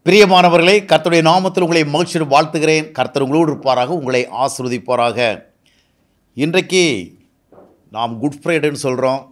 பிரியமானவர்களே கர்த்தருடைய நாமத்தில் உங்களை மகிழ்ச்சியோடு வாழ்த்துகிறேன் கர்த்தர் உங்களோடு இருப்பாராக உங்களை ஆசிர்வதிப்பாராக இன்றைக்கு நாம் குட் ஃப்ரைடேன்னு சொல்கிறோம்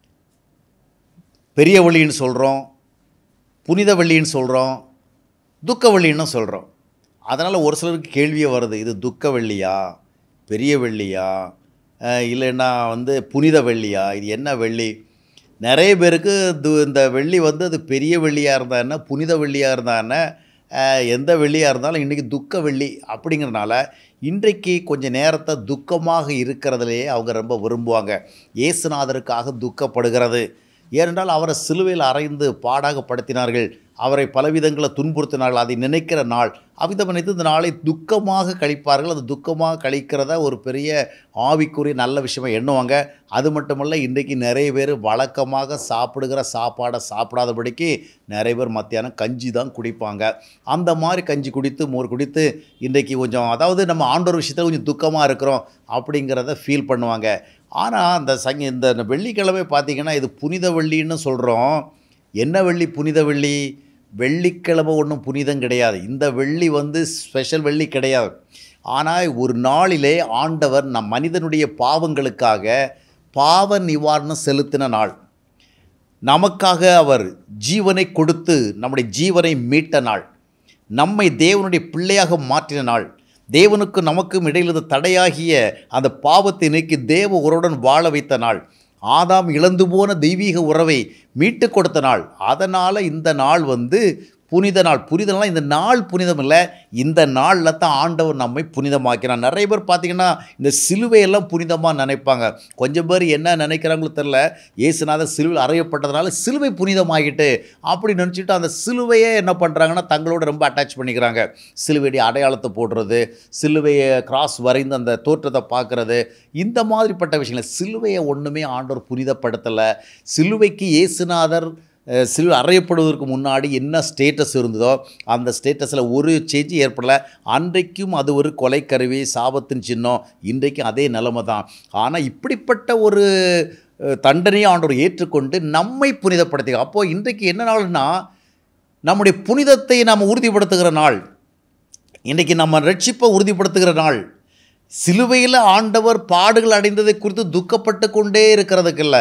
பெரிய வெள்ளின்னு சொல்கிறோம் புனித வெள்ளின்னு சொல்கிறோம் துக்க வெள்ளின்னு சொல்கிறோம் அதனால் ஒரு சிலருக்கு கேள்வியே வருது இது துக்க வெள்ளியா பெரிய வெள்ளியா அஹ் இல்லைன்னா வந்து புனித வெள்ளியா இது என்ன வெள்ளி நிறைய பேருக்கு து இந்த வெள்ளி வந்து அது பெரிய வெள்ளியாக இருந்தா என்ன புனித வெள்ளியாக இருந்தா என்ன அஹ் எந்த வெள்ளியாக இருந்தாலும் இன்றைக்கி துக்க வெள்ளி அப்படிங்கிறனால இன்றைக்கு கொஞ்சம் நேரத்தை துக்கமாக இருக்கிறதுலையே அவங்க ரொம்ப விரும்புவாங்க இயேசுநாதருக்காக துக்கப்படுகிறது ஏனென்றால் அவரை சிலுவையில் அறைந்து பாடாக படுத்தினார்கள் அவரை பலவிதங்களில் துன்புறுத்தினார்கள் அதை நினைக்கிற நாள் அவ்விதம் நினைத்து இந்த நாளை துக்கமாக கழிப்பார்கள் அது துக்கமாக கழிக்கிறத ஒரு பெரிய ஆவிக்குரிய நல்ல விஷயமா எண்ணுவாங்க அது மட்டுமல்ல இன்றைக்கு நிறைய பேர் வழக்கமாக சாப்பிடுகிற சாப்பாடை சாப்பிடாதபடிக்கு நிறைய பேர் மத்தியானம் கஞ்சி தான் குடிப்பாங்க அந்த மாதிரி கஞ்சி குடித்து மோர் குடித்து இன்றைக்கு கொஞ்சம் அதாவது நம்ம ஆண்டோர் விஷயத்தில் கொஞ்சம் துக்கமாக இருக்கிறோம் அப்படிங்கிறத ஃபீல் பண்ணுவாங்க ஆனால் அந்த சங்க இந்த வெள்ளிக்கிழமை பார்த்திங்கன்னா இது புனித வெள்ளின்னு சொல்கிறோம் என்ன வெள்ளி புனித வெள்ளி வெள்ளிக்கிழமை ஒன்றும் புனிதம் கிடையாது இந்த வெள்ளி வந்து ஸ்பெஷல் வெள்ளி கிடையாது ஆனால் ஒரு நாளிலே ஆண்டவர் நம் மனிதனுடைய பாவங்களுக்காக பாவ நிவாரணம் செலுத்தின நாள் நமக்காக அவர் ஜீவனை கொடுத்து நம்முடைய ஜீவனை மீட்ட நாள் நம்மை தேவனுடைய பிள்ளையாக மாற்றின நாள் தேவனுக்கு நமக்கும் இடையில் இருந்த தடையாகிய அந்த பாவத்தை நீக்கி தேவ உறவுடன் வாழ வைத்த நாள் ஆதாம் இழந்து போன தெய்வீக உறவை மீட்டு கொடுத்த நாள் அதனால் இந்த நாள் வந்து புனித நாள் புனித நாள் இந்த நாள் புனிதம் இல்லை இந்த நாளில் தான் ஆண்டவர் நம்மை புனிதமாக்கிறான் நிறைய பேர் பார்த்திங்கன்னா இந்த சிலுவையெல்லாம் புனிதமாக நினைப்பாங்க கொஞ்சம் பேர் என்ன நினைக்கிறாங்களோ தெரில இயேசுநாதர் சிலுவையில் அறையப்பட்டதுனால சிலுவை புனிதமாகிட்டு அப்படி நினச்சிட்டு அந்த சிலுவையே என்ன பண்ணுறாங்கன்னா தங்களோட ரொம்ப அட்டாச் பண்ணிக்கிறாங்க சிலுவையுடைய அடையாளத்தை போடுறது சிலுவையை கிராஸ் வரைந்து அந்த தோற்றத்தை பார்க்குறது இந்த மாதிரிப்பட்ட விஷயங்கள் சிலுவையை ஒன்றுமே ஆண்டவர் புனிதப்படுத்தலை சிலுவைக்கு இயேசுநாதர் அஹ், சிலுவை அறையப்படுவதற்கு முன்னாடி என்ன ஸ்டேட்டஸ் இருந்ததோ அந்த ஸ்டேட்டஸில் ஒரு சேஞ்சும் ஏற்படலை அன்றைக்கும் அது ஒரு கொலைக்கருவி சாபத்தின் சின்னம் இன்றைக்கும் அதே நிலைமை தான் ஆனால் இப்படிப்பட்ட ஒரு அஹ், தண்டனையை ஆண்டவர் ஏற்றுக்கொண்டு நம்மை புனிதப்படுத்தி அப்போது இன்றைக்கு என்ன நாள்னா நம்முடைய புனிதத்தை நாம் உறுதிப்படுத்துகிற நாள் இன்றைக்கி நம்ம ரட்சிப்பை உறுதிப்படுத்துகிற நாள் சிலுவையில் ஆண்டவர் பாடுகள் அடைந்ததை குறித்து துக்கப்பட்டு கொண்டே இருக்கிறதுக்கு இல்லை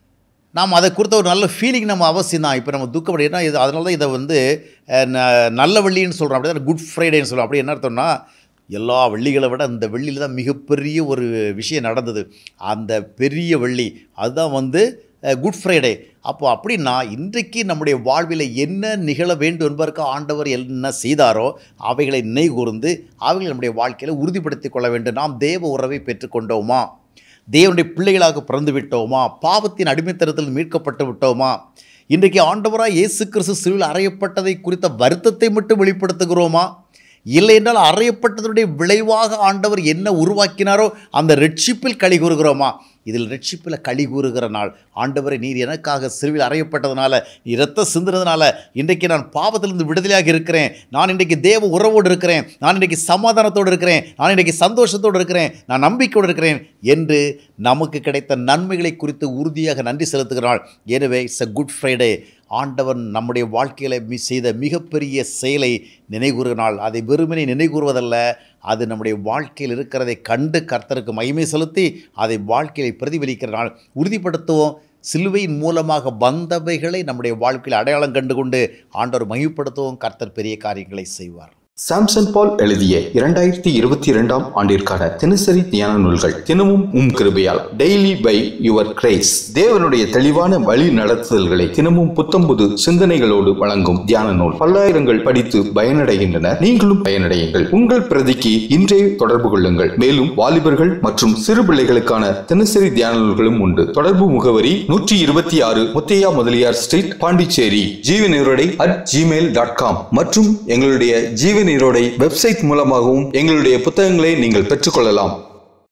நாம் அதை குறித்த ஒரு நல்ல ஃபீலிங் நம்ம அவசியம் தான் இப்போ நம்ம துக்கப்பட ஏன்னா இது அதனால தான் இதை வந்து அஹ், ந- நல்ல வெள்ளின்னு சொல்கிறோம் அப்படி தான் குட் ஃப்ரைடேன்னு சொல்கிறோம் அப்படி என்ன அர்த்தம்னா எல்லா வெள்ளிகளை விட இந்த வெள்ளியில் தான் மிகப்பெரிய ஒரு விஷயம் நடந்தது அந்த பெரிய வெள்ளி அதுதான் வந்து குட் ஃப்ரைடே அப்போ அப்படின்னா இன்றைக்கு நம்முடைய வாழ்வில் என்ன நிகழ வேண்டும் என்பதற்கு ஆண்டவர் என்ன செய்தாரோ அவைகளை நினைவு கூர்ந்து அவைகளை நம்முடைய வாழ்க்கையில் உறுதிப்படுத்திக் கொள்ள வேண்டும் நாம் தேவ உறவை பெற்றுக்கொண்டோமா தேவனுடைய பிள்ளைகளாக பிறந்து விட்டோமா பாவத்தின் அடிமைத்தனத்தில் மீட்கப்பட்டு விட்டோமா இன்றைக்கு ஆண்டவராக இயேசு கிறிஸ்து சிலுவையில் அறையப்பட்டதை குறித்த வருத்தத்தை மட்டும் வெளிப்படுத்துகிறோமா இல்லை என்றால் அறையப்பட்டதனுடைய விளைவாக ஆண்டவர் என்ன உருவாக்கினாரோ அந்த ரட்சிப்பில் களி கூறுகிறோமா இதில் ரட்சிப்பில் களி கூறுகிற நாள் ஆண்டவரை நீர் எனக்காக சிறுவில் அறையப்பட்டதுனால நீ இரத்த சிந்துனதுனால இன்றைக்கு நான் பாவத்திலிருந்து விடுதலையாக இருக்கிறேன் நான் இன்றைக்கு தேவ உறவோடு இருக்கிறேன் நான் இன்றைக்கு சமாதானத்தோடு இருக்கிறேன் நான் இன்றைக்கு சந்தோஷத்தோடு இருக்கிறேன் நான் நம்பிக்கையோடு இருக்கிறேன் என்று நமக்கு கிடைத்த நன்மைகளை குறித்து உறுதியாக நன்றி செலுத்துகிற நாள் எனவே இட்ஸ் அ குட் ஃப்ரைடே ஆண்டவன் நம்முடைய வாழ்க்கையில் மி- செய்த மிகப்பெரிய செயலை நினைகூறுகிற நாள் அதை வெறுமனே நினைகூறுவதல்ல அது நம்முடைய வாழ்க்கையில் இருக்கிறதை கண்டு கர்த்தருக்கு மகிமை செலுத்தி அதை வாழ்க்கையை பிரதிபலிக்கிற நாள் உறுதிப்படுத்துவோம் சிலுவையின் மூலமாக வந்தவைகளை நம்முடைய வாழ்க்கையில் அடையாளம் கண்டு கொண்டு ஆண்டவர் மகிமைப்படுத்துவோம் கர்த்தர் பெரிய காரியங்களை செய்வார் சாம்சன் பால் எழுதிய இரண்டாயிரத்தி இருபத்தி இரண்டாம் ஆண்டிற்கான தினசரி தியான நூல்கள் தினமும் உம் கிருபையால் டெய்லி பை யுவர் கிரேஸ் தேவனுடைய தெளிவான வழி நடத்துதல்களை தினமும் புத்தம்புது சிந்தனைகளோடு வழங்கும் தியான நூல் பல்லாயிரங்கள் படித்து பயனடைகின்றன நீங்களும் பயனடையுங்கள் உங்கள் பிரதிக்கு இன்றே தொடர்பு கொள்ளுங்கள் மேலும் வாலிபர்கள் மற்றும் சிறு பிள்ளைகளுக்கான தினசரி தியான நூல்களும் உண்டு தொடர்பு முகவரி நூற்றி இருபத்தி ஆறு Muthaiya Mudaliar street Pondicherry Jeevaneerodai at Gmail dot com மற்றும் எங்களுடைய ஜீவநீரோடை வெப்சைட் மூலமாகவும் எங்களுடைய புத்தகங்களை நீங்கள் பெற்றுக்கொள்ளலாம்